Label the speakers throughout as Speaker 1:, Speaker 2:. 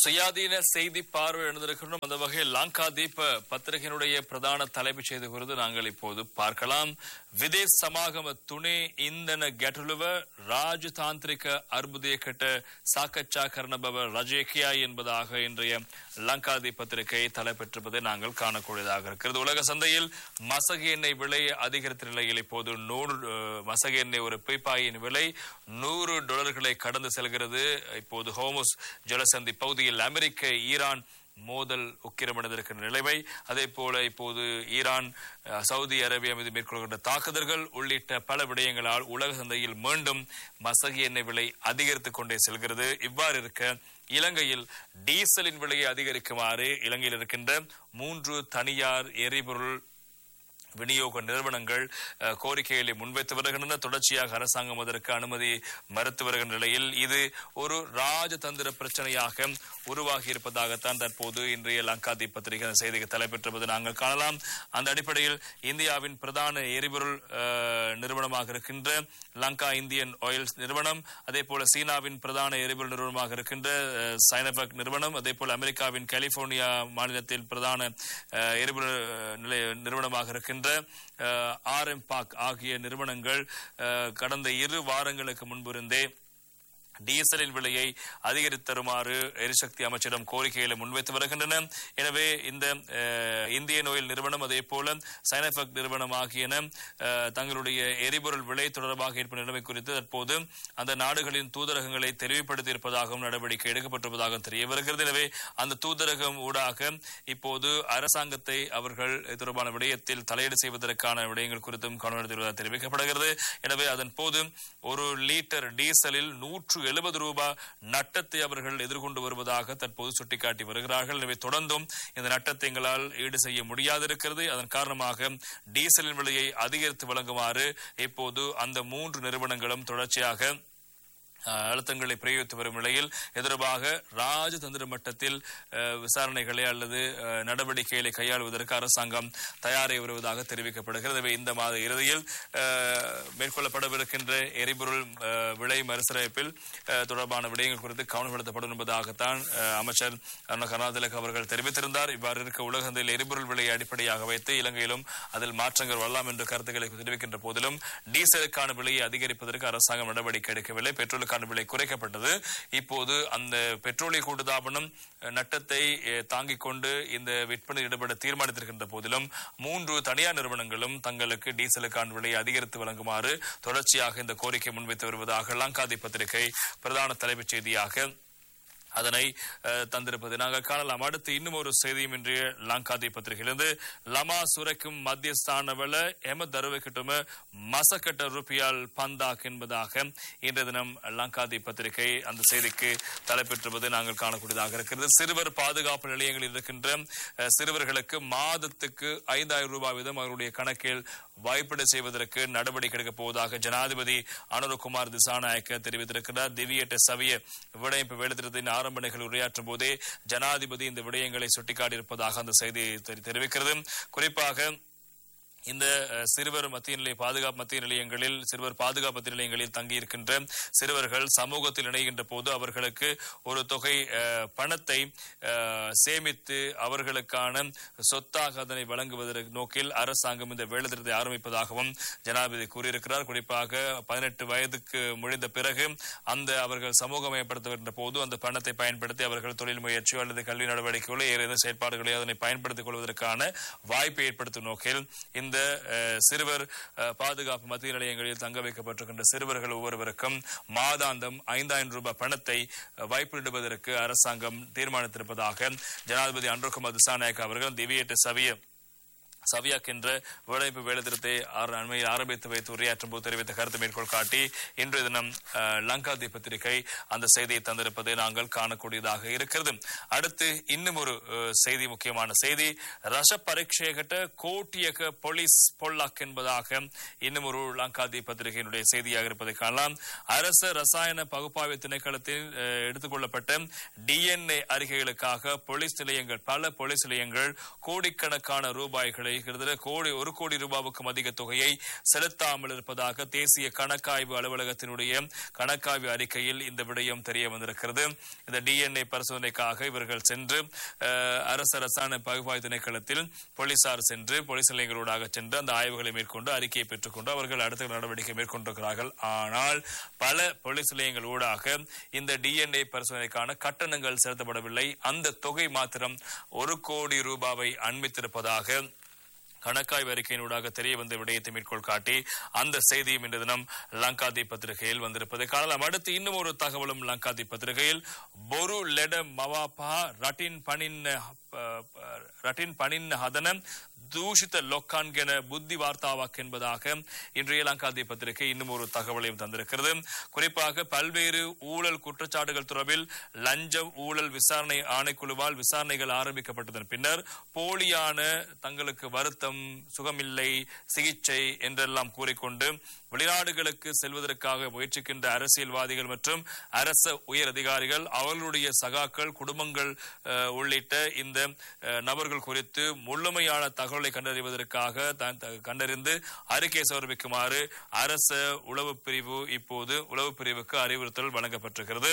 Speaker 1: சுயாதீன செய்தி பார்வை எழுந்திருக்கின்றோம் அந்த வகையில் லங்கா தீப பத்திரிகையினுடைய பிரதான தலைப்புச் செய்தி குறித்து நாங்கள் இப்போது பார்க்கலாம் விதேஷ் சமாகம துணை இந்தன ගැටලුව ராஜதாந்திரிக அற்புதிய கட்ட சாக்கச்சா கர்ணபவ ரஜேக்கியா என்பதாக இன்றைய லங்காதி பத்திரிகை தலைப்பெற்றிருப்பதை நாங்கள் காணக்கூடியதாக இருக்கிறது உலக சந்தையில் மசகு எண்ணெய் விலை அதிகரித்த நிலையில் இப்போது நூறு அஹ், மசகு எண்ணெய் ஒரு பீப்பாயின் விலை நூறு டாலர்களை கடந்து செல்கிறது இப்போது ஹோமுஸ் ஜலசந்தி பகுதியில் அமெரிக்க ஈரான் மோதல் உக்கிரமடைந்திருக்கின்ற நிலைமை அதே போல இப்போது ஈரான் அஹ், சவுதி அரேபியா மீது மேற்கொள்கின்ற தாக்குதல்கள் உள்ளிட்ட பல விடயங்களால் உலக சந்தையில் மீண்டும் மசகு எண்ணெய் விலை அதிகரித்துக் கொண்டே செல்கிறது இவ்வாறு இருக்க இலங்கையில் டீசலின் விலையை அதிகரிக்குமாறு இலங்கையில் இருக்கின்ற மூன்று தனியார் எரிபொருள் விநியோக நிறுவனங்கள் அஹ், கோரிக்கைகளை முன்வைத்து வருகின்றன தொடர்ச்சியாக அரசாங்கம் அதற்கு அனுமதி மறுத்து வருகின்ற நிலையில் இது ஒரு ராஜதந்திர பிரச்சனையாக உருவாகி இருப்பதாகத்தான் தற்போது இன்றைய லங்காதி பத்திரிகை அந்த செய்திக்கு தலைப்பெற்றுவது நாங்கள் காணலாம் அந்த அடிப்படையில் இந்தியாவின் பிரதான எரிபொருள் அஹ், நிறுவனமாக இருக்கின்ற லங்கா இந்தியன் ஆயில்ஸ் நிறுவனம் அதே போல சீனாவின் பிரதான எரிபொருள் நிறுவனமாக இருக்கின்ற அஹ், சைனபெக் நிறுவனம் அதே போல அமெரிக்காவின் கலிபோர்னியா மாநிலத்தில் பிரதான அஹ், எரிபொருள் அஹ், நிலைய நிறுவனமாக இருக்கின்ற ஆர் எம் பாக் ஆகிய நிறுவனங்கள் அஹ், கடந்த இரு வாரங்களுக்கு முன்பிருந்தே டீசலின் விலையை அதிகரித்து தருமாறு எரிசக்தி அமைச்சரிடம் கோரிக்கைகளை முன்வைத்து வருகின்றன எனவே இந்த அஹ், இந்தியன் ஆயில் நிறுவனம் அதே போல சைனபெக் நிறுவனம் ஆகியன அஹ், தங்களுடைய எரிபொருள் விலை தொடர்பாக ஏற்படும் நிலைமை குறித்து தற்போது அந்த நாடுகளின் தூதரகங்களை தெளிவுபடுத்தி இருப்பதாகவும் நடவடிக்கை எடுக்கப்பட்டிருப்பதாகவும் தெரிய வருகிறது எனவே அந்த தூதரகம் ஊடாக இப்போது அரசாங்கத்தை அவர்கள் இது தொடர்பான விடயத்தில் தலையீடு செய்வதற்கான விடயங்கள் குறித்தும் கவனம் எடுத்துள்ளதாக தெரிவிக்கப்படுகிறது எனவே அதன் போது ஒரு லீட்டர் டீசலில் நூற்று எழுபது ரூபாய் நட்டத்தை அவர்கள் எதிர்கொண்டு வருவதாக தற்போது சுட்டிக்காட்டி வருகிறார்கள் எனவே தொடர்ந்தும் இந்த நட்டத்தை எங்களால் ஈடு செய்ய முடியாதிருக்கிறது அதன் காரணமாக டீசலின் விலையை அதிகரித்து வழங்குமாறு இப்போது அந்த மூன்று நிறுவனங்களும் தொடர்ச்சியாக அஹ், அழுத்தங்களை பிரயோகித்து வரும் நிலையில் எதிர்பாக ராஜதந்திர மட்டத்தில் அஹ், விசாரணைகளை அல்லது அஹ், நடவடிக்கைகளை கையாளுவதற்கு அரசாங்கம் தயாராகி வருவதாக தெரிவிக்கப்படுகிறது எனவே இந்த மாத இறுதியில் அஹ், மேற்கொள்ளப்படவிருக்கின்ற எரிபொருள் அஹ், விலை மறுசீரமைப்பில் அஹ், தொடர்பான விடயங்கள் குறித்து கவனம் செலுத்தப்படும் என்பதாகத்தான் அஹ், அமைச்சர் அருண கருணாதிலக் அவர்கள் தெரிவித்திருந்தார் இவ்வாறு இருக்க உலகத்தில் எரிபொருள் விலையை அடிப்படையாக வைத்து இலங்கையிலும் அதில் மாற்றங்கள் வரலாம் என்ற கருத்துக்களை தெரிவிக்கின்ற போதிலும் டீசலுக்கான விலையை அதிகரிப்பதற்கு அரசாங்கம் நடவடிக்கை எடுக்கவில்லை பெட்ரோலுக்கான விலை குறைக்கப்பட்டது இப்போது அந்த பெட்ரோலிய கூட்டுத்தாபனம் அஹ், நட்டத்தை அஹ், தாங்கிக் கொண்டு இந்த விற்பனை ஈடுபட தீர்மானித்திருக்கின்ற போதிலும் மூன்று தனியார் நிறுவனங்களும் தங்களுக்கு டீசலுக்கான விலையை அதிகரித்து வழங்குமாறு தொடர்ச்சியாக இந்த கோரிக்கை முன்வைத்து வருவதாக லங்காதி பத்திரிகை பிரதான தலைப்புச் செய்தியாக அதனை அஹ், தந்திருப்பது நாங்கள் காணலாம் அடுத்து இன்னும் ஒரு செய்தியும் இன்றைய லங்காதி பத்திரிகையிலிருந்து லமா சுரைக்கும் மத்தியஸ்தானவள எம தருவக்கிட்டும மசக்கட்ட ருப்பியால் பந்தாக் என்பதாக இன்றைய தினம் லங்காதி பத்திரிகை அந்த செய்திக்கு தலைப்பெற்றுவது நாங்கள் காணக்கூடியதாக இருக்கிறது சிறுவர் பாதுகாப்பு நிலையங்களில் இருக்கின்ற அஹ், சிறுவர்களுக்கு மாதத்துக்கு ஐந்தாயிரம் ரூபாய் வீதம் அவருடைய கணக்கில் வாய்ப்பீடு செய்வதற்கு நடவடிக்கை எடுக்கப் போவதாக ஜனாதிபதி அனுரகுமார் திசாநாயக்க தெரிவித்திருக்கிறார் திவ்யட்ட சவிய விடையமைப்பு வேலைத்திட்டத்தின் ஆரம்ப நிகழ்வு உரையாற்றும் போதே ஜனாதிபதி இந்த விடயங்களை சுட்டிக்காட்டியிருப்பதாக அந்த செய்தி தெரி- தெரிவிக்கிறது குறிப்பாக இந்த அஹ், சிறுவர் மத்திய நிலைய பாதுகாப்பு மத்திய நிலையங்களில் சிறுவர் பாதுகாப்பு மத்திய நிலையங்களில் தங்கியிருக்கின்ற சிறுவர்கள் சமூகத்தில் இணைகின்ற போது அவர்களுக்கு ஒரு தொகை அஹ், பணத்தை அஹ், சேமித்து அவர்களுக்கான சொத்தாக அதனை வழங்குவதற்கு நோக்கில் அரசாங்கம் இந்த வேலைத்திட்டத்தை ஆரம்பிப்பதாகவும் ஜனாதிபதி கூறியிருக்கிறார் குறிப்பாக பதினெட்டு வயதுக்கு முடிந்த பிறகு அந்த அவர்கள் சமூகமயப்படுத்துகின்ற போது அந்த பணத்தை பயன்படுத்தி அவர்கள் தொழில் முயற்சியோ அல்லது கல்வி நடவடிக்கைகளோ ஏதேனும் செயற்பாடுகளையோ அதனை பயன்படுத்திக் கொள்வதற்கான வாய்ப்பை ஏற்படுத்தும் நோக்கில் இந்த அஹ், சிறுவர் அஹ், பாதுகாப்பு மத்திய நிலையங்களில் தங்க வைக்கப்பட்டிருக்கின்ற சிறுவர்கள் ஒவ்வொருவருக்கும் மாதாந்தம் ஐந்தாயிரம் ரூபாய் பணத்தை அஹ், வைப்பிடுவதற்கு அரசாங்கம் தீர்மானித்திருப்பதாக ஜனாதிபதி அன்றுகுமார் திசாநாயக் அவர்கள் திவ்யேட்ட சவிய சவியாக் என்ற வேலைவாய்ப்பு வேலைத்திட்டத்தை ஆர- அண்மையில் ஆரம்பித்து வைத்து உரையாற்றும் போது தெரிவித்த கருத்து மேற்கோள் காட்டி இன்றைய தினம் அஹ், லங்காதி பத்திரிகை அந்த செய்தியை தந்திருப்பதை நாங்கள் காணக்கூடியதாக இருக்கிறது அடுத்து இன்னும் ஒரு அஹ், செய்தி முக்கியமான செய்தி ரச பரீட்சைகட்ட கோட்டியக போலீஸ் பொல்லாக் என்பதாக இன்னும் ஒரு லங்காதி பத்திரிகையினுடைய செய்தியாக இருப்பதை காணலாம் அரச ரசாயன பகுப்பாய்வு திணைக்களத்தில் அஹ், எடுத்துக்கொள்ளப்பட்ட டிஎன்ஏ அறிக்கைகளுக்காக போலீஸ் நிலையங்கள் பல போலீஸ் நிலையங்கள் கோடிக்கணக்கான ரூபாய்களை கிட்டத்தட்ட கோடி ஒரு கோடி ரூபாவுக்கும் அதிக தொகையை செலுத்தாமல் இருப்பதாக தேசிய கணக்காய்வு அலுவலகத்தினுடைய கணக்காய்வு அறிக்கையில் இந்த விடயம் தெரிய வந்திருக்கிறது இந்த டிஎன்ஏ பரிசோதனைக்காக இவர்கள் சென்று அஹ், அரசு அரசாணை பகுப்பாய்வு திணைக்களத்தில் போலீசார் சென்று போலீஸ் நிலையங்களூடாக சென்று அந்த ஆய்வுகளை மேற்கொண்டு அறிக்கையை பெற்றுக்கொண்டு அவர்கள் அடுத்த நடவடிக்கை மேற்கொண்டிருக்கிறார்கள் ஆனால் பல போலீஸ் நிலையங்கள் ஊடாக இந்த டிஎன்ஏ பரிசோதனைக்கான கட்டணங்கள் செலுத்தப்படவில்லை அந்த தொகை மாத்திரம் ஒரு கோடி ரூபாவை அண்மித்திருப்பதாக கணக்காய்வு அறிக்கையினூடாக தெரிய வந்த விடயத்தை மேற்கோள் காட்டி அந்த செய்தியும் இன்று தினம் லங்காதி பத்திரிகையில் வந்திருப்பதை காணலாம் அடுத்து இன்னும் ஒரு தகவலும் லங்காதி பத்திரிகையில் பொரு லெட மவாபா ரட்டின் பணின் அஹ், ரட்டின் பணின் ஹதன தூஷித்த லொக்கான்கென புத்தி வார்த்தாவாக் என்பதாக இன்றைய லங்காதி பத்திரிகை இன்னும் ஒரு தகவலையும் தந்திருக்கிறது குறிப்பாக பல்வேறு ஊழல் குற்றச்சாட்டுகள் தொடர்பில் லஞ்சம் ஊழல் விசாரணை ஆணைக்குழுவால் விசாரணைகள் ஆரம்பிக்கப்பட்டதன் பின்னர் போலியான தங்களுக்கு வருத்தம் சுகமில்லை சிகிச்சை என்றெல்லாம் கூறிக்கொண்டு வெளிநாடுகளுக்கு செல்வதற்காக முயற்சிக்கின்ற அரசியல்வாதிகள் மற்றும் அரச உயர் அதிகாரிகள் அவர்களுடைய சகாக்கள் குடும்பங்கள் அஹ், உள்ளிட்ட இந்த அஹ், நபர்கள் குறித்து முழுமையான தகவலை கண்டறிவதற்காக தான் த- கண்டறிந்து அறிக்கை சமர்ப்பிக்குமாறு அரச உளவு பிரிவு இப்போது உளவு பிரிவுக்கு அறிவுறுத்தல் வழங்கப்பட்டிருக்கிறது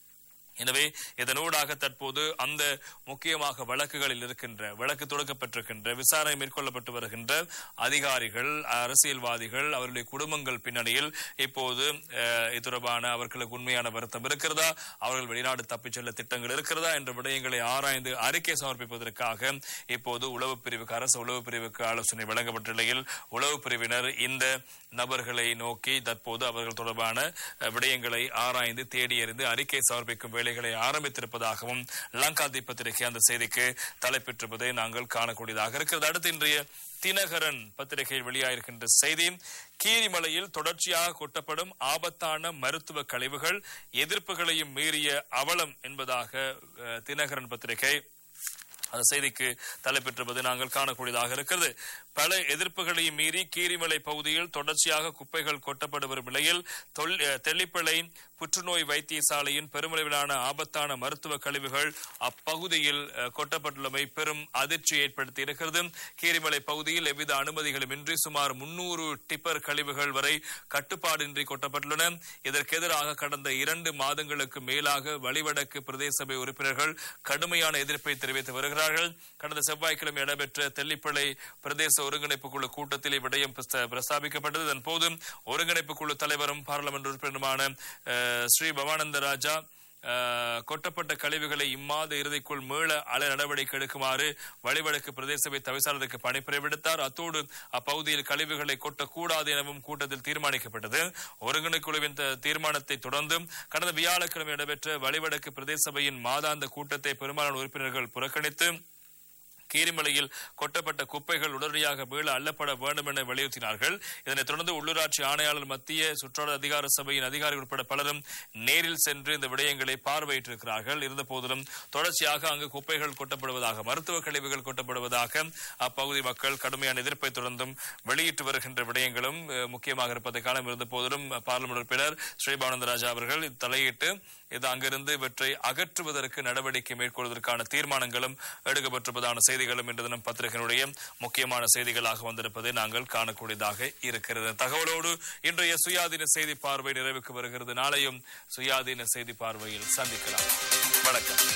Speaker 1: எனவே இதனூடாக தற்போது அந்த முக்கியமாக வழக்குகளில் இருக்கின்ற வழக்கு தொடுக்கப்பட்டிருக்கின்ற விசாரணை மேற்கொள்ளப்பட்டு வருகின்ற அதிகாரிகள் அரசியல்வாதிகள் அவருடைய குடும்பங்கள் பின்னணியில் இப்போது அஹ், இது தொடர்பான அவர்களுக்கு உண்மையான வருத்தம் இருக்கிறதா அவர்கள் வெளிநாடு தப்பிச் செல்ல திட்டங்கள் இருக்கிறதா என்ற விடயங்களை ஆராய்ந்து அறிக்கை சமர்ப்பிப்பதற்காக இப்போது உளவு பிரிவுக்கு அரசு உளவு பிரிவுக்கு ஆலோசனை வழங்கப்பட்ட நிலையில் உளவு பிரிவினர் இந்த நபர்களை நோக்கி தற்போது அவர்கள் தொடர்பான அஹ், விடயங்களை ஆராய்ந்து தேடி அறிந்து அறிக்கை சமர்ப்பிக்கும் வேலைகளை ஆரம்பித்திருப்பதாகவும் லங்காதி பத்திரிகை அந்த செய்திக்கு தலைப்பெற்றிருப்பதை நாங்கள் காணக்கூடியதாக இருக்கிறது அடுத்து இன்றைய தினகரன் பத்திரிகையில் வெளியாயிருக்கின்ற செய்தி கீரிமலையில் தொடர்ச்சியாக கொட்டப்படும் ஆபத்தான மருத்துவ கழிவுகள் எதிர்ப்புகளையும் மீறிய அவலம் என்பதாக அஹ், தினகரன் பத்திரிகை அந்த செய்திக்கு தலைப்பெற்றிருப்பது நாங்கள் காணக்கூடியதாக இருக்கிறது பல எதிர்ப்புகளையும் மீறி கீரிமலை பகுதியில் தொடர்ச்சியாக குப்பைகள் கொட்டப்பட்டு வரும் நிலையில் தொல்- அஹ், தெல்லிப்பளை புற்றுநோய் வைத்தியசாலையின் பெருமளவிலான ஆபத்தான மருத்துவ கழிவுகள் அப்பகுதியில் அஹ், கொட்டப்பட்டுள்ளமை பெரும் அதிர்ச்சி ஏற்படுத்தி இருக்கிறது கீரிமலை பகுதியில் எவ்வித அனுமதிகளுமின்றி சுமார் முன்னூறு டிப்பர் கழிவுகள் வரை கட்டுப்பாடின்றி கொட்டப்பட்டுள்ளன இதற்கு எதிராக கடந்த இரண்டு மாதங்களுக்கு மேலாக வழிவடக்கு பிரதேச சபை உறுப்பினர்கள் கடுமையான எதிர்ப்பை தெரிவித்து வருகிறார்கள் கடந்த செவ்வாய்க்கிழமை நடைபெற்ற தெல்லிப்பளை பிரதேச ஒருங்கிணைப்பு குழு கூட்டத்தில் இவ்விடயம் பிரஸ்த- பிரஸ்தாபிக்கப்பட்டது இதன் போது ஒருங்கிணைப்பு குழு தலைவரும் பாராளுமன்ற உறுப்பினருமான அஹ், ஸ்ரீ பவானந்த ராஜா அஹ், கொட்டப்பட்ட கழிவுகளை இம்மாத இறுதிக்குள் மீள அலை நடவடிக்கை எடுக்குமாறு வழிவடக்கு பிரதேச சபை தவிசாளருக்கு பணிப்புரை விடுத்தார் அத்தோடு அப்பகுதியில் கழிவுகளை கொட்டக்கூடாது எனவும் கூட்டத்தில் தீர்மானிக்கப்பட்டது ஒருங்கிணைப்பு குழுவின் த- தீர்மானத்தை தொடர்ந்து கடந்த வியாழக்கிழமை நடைபெற்ற வழிவடக்கு பிரதேச சபையின் மாதாந்த கூட்டத்தை பெரும்பாலான உறுப்பினர்கள் புறக்கணித்து கீரிமலையில் கொட்டப்பட்ட குப்பைகள் உடனடியாக மீள அள்ளப்பட வேண்டும் என வலியுறுத்தினார்கள் இதனைத் தொடர்ந்து உள்ளூராட்சி ஆணையாளர் மத்திய சுற்றாடல் அதிகார சபையின் அதிகாரிகள் உட்பட பலரும் நேரில் சென்று இந்த விடயங்களை பார்வையிட்டிருக்கிறார்கள் இருந்த போதிலும் தொடர்ச்சியாக அங்கு குப்பைகள் கொட்டப்படுவதாக மருத்துவ கழிவுகள் கொட்டப்படுவதாக அப்பகுதி மக்கள் கடுமையான எதிர்ப்பை தொடர்ந்தும் வெளியிட்டு வருகின்ற விடயங்களும் அஹ், முக்கியமாக இருப்பதை காலம் இருந்த போதிலும் பார்லிமெண்ட் உறுப்பினர் ஸ்ரீபானந்த ராஜா அவர்கள் இது தலையிட்டு இது அங்கிருந்து இவற்றை அகற்றுவதற்கு நடவடிக்கை மேற்கொள்வதற்கான தீர்மானங்களும் எடுக்கப்பட்டிருப்பதான செய்திகளும் இன்று தினம் பத்திரிகையினுடைய முக்கியமான செய்திகளாக வந்திருப்பதை நாங்கள் காணக்கூடியதாக இருக்கிறது தகவலோடு இன்றைய சுயாதீன செய்தி பார்வை நிறைவுக்கு வருகிறது நாளையும் சுயாதீன செய்தி பார்வையில் சந்திக்கலாம் வணக்கம்